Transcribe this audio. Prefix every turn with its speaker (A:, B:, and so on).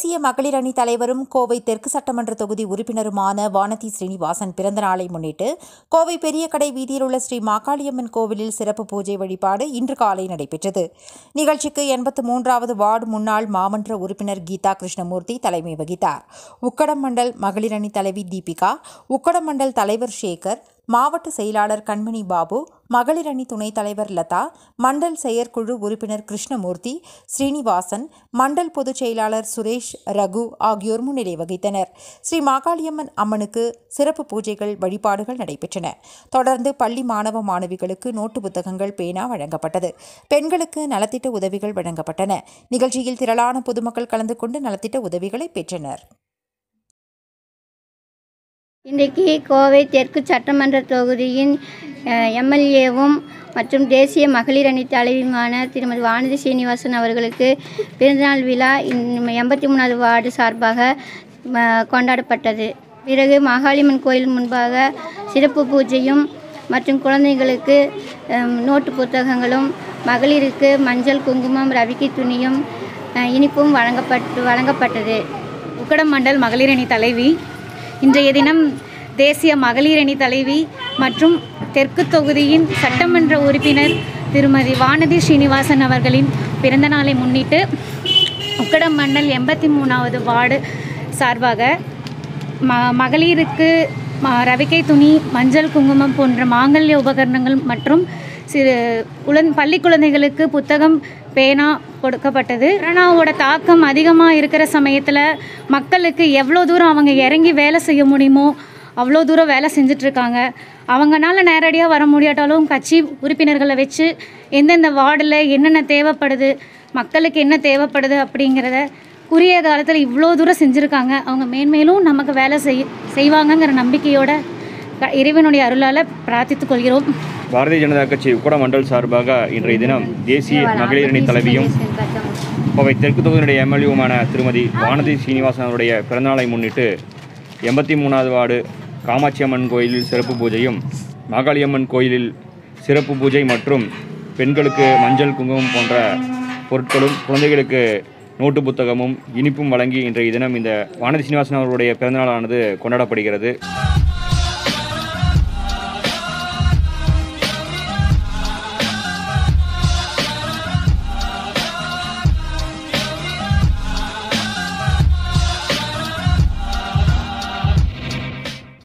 A: தேசிய மகளிர் அணி தலைவரும் கோவை தெற்கு சட்டமன்ற தொகுதி உறுப்பினருமான வானதி ஸ்ரீனிவாசன் பிறந்த நாளை முன்னிட்டு கோவை பெரிய கடை வீதியில் உள்ள ஸ்ரீ மாகாளியம்மன் கோவிலில் சிறப்பு பூஜை வழிபாடு இன்று காலை நடைபெற்றது நிகழ்ச்சிக்கு எண்பத்து மூன்றாவது வார்டு முன்னாள் மாமன்ற உறுப்பினர் கீதா கிருஷ்ணமூர்த்தி தலைமை வகித்தார் உக்கடம் மண்டல் மகளிர் அணி தலைவி தீபிகா உக்கடம் மண்டல் தலைவர் சேகர் மாவட்ட செயலாளர் கண்மணி பாபு மகளிர் அணி துணைத் தலைவர் லதா மண்டல் செயற்குழு உறுப்பினர் கிருஷ்ணமூர்த்தி ஸ்ரீனிவாசன் மண்டல் பொதுச் செயலாளர் சுரேஷ் ரகு ஆகியோர் முன்னிலை வகித்தனர் ஸ்ரீ மாகாளியம்மன் அம்மனுக்கு சிறப்பு பூஜைகள் வழிபாடுகள் நடைபெற்றன தொடர்ந்து பள்ளி மாணவ மாணவிகளுக்கு நோட்டு புத்தகங்கள் பேனா வழங்கப்பட்டது பெண்களுக்கு நலத்திட்ட உதவிகள் வழங்கப்பட்டன நிகழ்ச்சியில் திரளான பொதுமக்கள் கலந்து கொண்டு நலத்திட்ட உதவிகளை பெற்றனர்
B: இன்றைக்கு கோவை தெற்கு சட்டமன்ற தொகுதியின் எம்எல்ஏவும் மற்றும் தேசிய மகளிர் அணி தலைவியுமான திருமதி வானதி சீனிவாசன் அவர்களுக்கு பிறந்தநாள் விழா எண்பத்தி மூணாவது வார்டு சார்பாக ம, கொண்டாடப்பட்டது பிறகு மாகாளியம்மன் கோயில் முன்பாக சிறப்பு பூஜையும் மற்றும் குழந்தைகளுக்கு அம், நோட்டு புத்தகங்களும் மகளிருக்கு மஞ்சள் குங்குமம் ரவிக்கை துணியும் அஹ், இனிப்பும் வழங்கப்பட்டு வழங்கப்பட்டது
C: உக்கடம் மண்டல் மகளிரணி தலைவி இன்றைய தினம் தேசிய மகளிரணி தலைவி மற்றும் தெற்கு தொகுதியின் சட்டமன்ற உறுப்பினர் திருமதி வானதி ஸ்ரீனிவாசன் அவர்களின் பிறந்த நாளை முன்னிட்டு உக்கடம் மண்டல் எண்பத்தி மூணாவது வார்டு சார்பாக ம மகளிருக்கு ம- ரவிக்கை துணி மஞ்சள் குங்குமம் போன்ற மாங்கல்ய உபகரணங்கள் மற்றும் சிறு குழந் பள்ளி குழந்தைகளுக்கு புத்தகம் பேனா கொடுக்கப்பட்டது கொரோனாவோட தாக்கம் அதிகமாக இருக்கிற சமயத்தில் மக்களுக்கு எவ்வளோ தூரம் அவங்க இறங்கி வேலை செய்ய முடியுமோ அவ்வளோ தூரம் வேலை செஞ்சிட்ருக்காங்க அவங்கனால நேரடியாக வர முடியாட்டாலும் கட்சி உறுப்பினர்களை வச்சு எந்தெந்த வார்டில் என்னென்ன தேவைப்படுது மக்களுக்கு என்ன தேவைப்படுது அப்படிங்கிறத குறுகிய காலத்தில் இவ்வளோ தூரம் செஞ்சுருக்காங்க அவங்க மேன்மேலும் நமக்கு வேலை செய் செய்வாங்கங்கிற நம்பிக்கையோட க- இறைவனுடைய அருளால் பிரார்த்தித்துக் கொள்கிறோம்
D: பாரதிய ஜனதா கட்சி உக்கட மண்டல் சார்பாக இன்றைய தினம் தேசிய மகளிர் அணி தலைவியும் கோவை தெற்கு தொகுதியினுடைய எம்எல்ஏவுமான திருமதி வானதி சீனிவாசன் அவருடைய பிறந்தநாளை முன்னிட்டு எண்பத்தி மூணாவது வார்டு காமாட்சி அம்மன் கோயிலில் சிறப்பு பூஜையும் மாகாளியம்மன் கோயிலில் சிறப்பு பூஜை மற்றும் பெண்களுக்கு மஞ்சள் குங்குமம் போன்ற பொருட்களும் குழந்தைகளுக்கு நோட்டு புத்தகமும் இனிப்பும் வழங்கி இன்றைய தினம் இந்த வானதி சீனிவாசன் அவருடைய பிறந்தநாளானது கொண்டாடப்படுகிறது